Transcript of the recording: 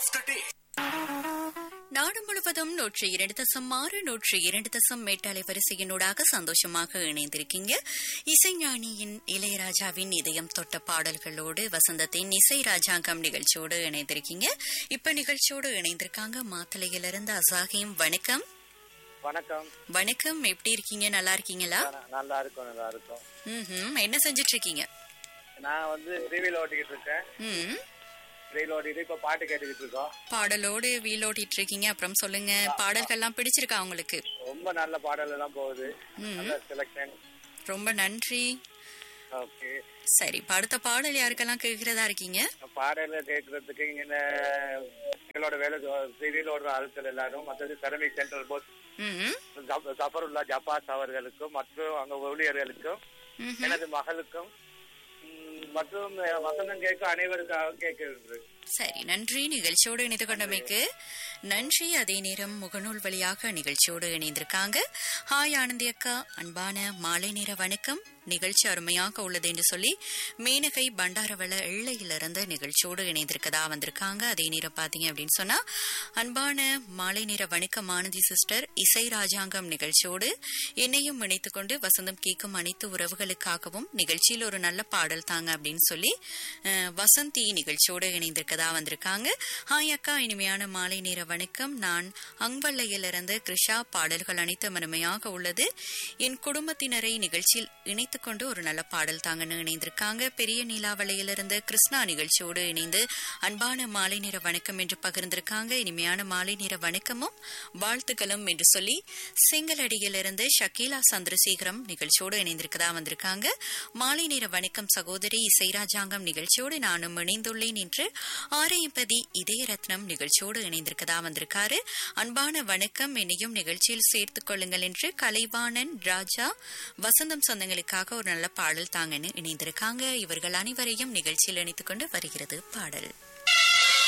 of the day. நாடு முழுவதும் நூற்றி இரண்டு தசம் ஆறு நூற்றி இரண்டு தசம் மேட்டாலை வரிசையினூடாக சந்தோஷமாக இணைந்திருக்கீங்க இசைஞானியின் இளையராஜாவின் இதயம் தொட்ட பாடல்களோடு வசந்தத்தின் இசை ராஜாங்கம் நிகழ்ச்சியோடு இணைந்திருக்கீங்க இப்ப நிகழ்ச்சியோடு இணைந்திருக்காங்க மாத்தளையிலிருந்து அசாகியும் வணக்கம் வணக்கம் வணக்கம் எப்படி இருக்கீங்க நல்லா இருக்கீங்களா ந- நல்லா இருக்கும் நல்லா இருக்கும் ம் என்ன செஞ்சிட்டு இருக்கீங்க நான் வந்து ரீவில் ஓட்டிக்கிட்டு இருக்கேன் ம் ரீல் ஓட்டிட்டு இப்ப பாட்டு கேட்டுக்கிட்டு இருக்கோம் பாடலோடு வீலோட்டிட்டு இருக்கீங்க அப்புறம் சொல்லுங்க பாடல்கள்லாம் பிடிச்சிருக்கா உங்களுக்கு ரொம்ப நல்ல பாடல் எல்லாம் போகுது ம். நல்ல செலக்ஷன் ரொம்ப நன்றி ஓகே சரி இப்ப அடுத்த பாடல் யாருக்கெல்லாம் கேட்கிறதா இருக்கீங்க பாடல கேட்கறதுக்கு இங்க எங்களோட வேலை ரீல் ஓடுற ஆட்கள் எல்லாரும் மற்றது செரமிக் சென்ட்ரல் போஸ் ம் ஜபருல்லா ஜப்பாஸ் அவர்களுக்கும் மற்றும் அங்க ஊழியர்களுக்கும் ம்ஹும். எனது மகளுக்கும் ம், மற்றும் வசந்தம் கேட்க அனைவருக்காக கேட்கிறது சரி நன்றி நிகழ்ச்சியோடு இணைந்து கொண்டமைக்கு நன்றி அதே நேரம் முகநூல் வழியாக நிகழ்ச்சியோடு இணைந்திருக்காங்க ஹாய் ஆனந்தி அக்கா அன்பான மாலை நேர வணக்கம் நிகழ்ச்சி அருமையாக உள்ளது என்று சொல்லி மேனகை பண்டாரவள எல்லையிலிருந்து நிகழ்ச்சியோடு இணைந்திருக்கதா வந்திருக்காங்க அதே நேரம் பாத்தீங்க அப்படின்னு சொன்னா அன்பான மாலை நேர வணக்கம் ஆனந்தி சிஸ்டர் இசை ராஜாங்கம் நிகழ்ச்சியோடு என்னையும் இணைத்துக் கொண்டு வசந்தம் கேட்கும் அனைத்து உறவுகளுக்காகவும் நிகழ்ச்சியில் ஒரு நல்ல பாடல் தாங்க அப்படின்னு சொல்லி அஹ், வசந்தி நிகழ்ச்சியோடு இணைந்திருக்கதா வந்திருக்காங்க ஹாய் அக்கா இனிமையான மாலை நேர வணக்கம் நான் அங்வல்லையிலிருந்து கிருஷா பாடல்கள் அனைத்தும் அருமையாக உள்ளது என் குடும்பத்தினரை நிகழ்ச்சியில் இணைத்துக் கொண்டு ஒரு நல்ல பாடல் தாங்கன்னு இணைந்திருக்காங்க பெரிய நீலாவளையிலிருந்து கிருஷ்ணா நிகழ்ச்சியோடு இணைந்து அன்பான மாலை நேர வணக்கம் என்று பகிர்ந்திருக்காங்க இனிமையான மாலை நேர வணக்கமும் வாழ்த்துக்களும் என்று சொல்லி செங்கலடியிலிருந்து ஷக்கீலா சந்திரசேகரம் நிகழ்ச்சியோடு இணைந்திருக்கதா வந்திருக்காங்க மாலை நேர வணக்கம் சகோதரி இசை ராஜாங்கம் நிகழ்ச்சியோடு நானும் இணைந்துள்ளேன் என்று ஆரையம்பதி இதய ரத்னம் நிகழ்ச்சியோடு இணைந்திருக்கதா வந்திருக்காரு அன்பான வணக்கம் என்னையும் நிகழ்ச்சியில் சேர்த்துக் கொள்ளுங்கள் என்று கலைவாணன் ராஜா வசந்தம் சொந்தங்களுக்காக ஒரு நல்ல பாடல் தாங்கன்னு இணைந்திருக்காங்க இவர்கள் அனைவரையும் நிகழ்ச்சியில் இணைத்துக் கொண்டு வருகிறது பாடல்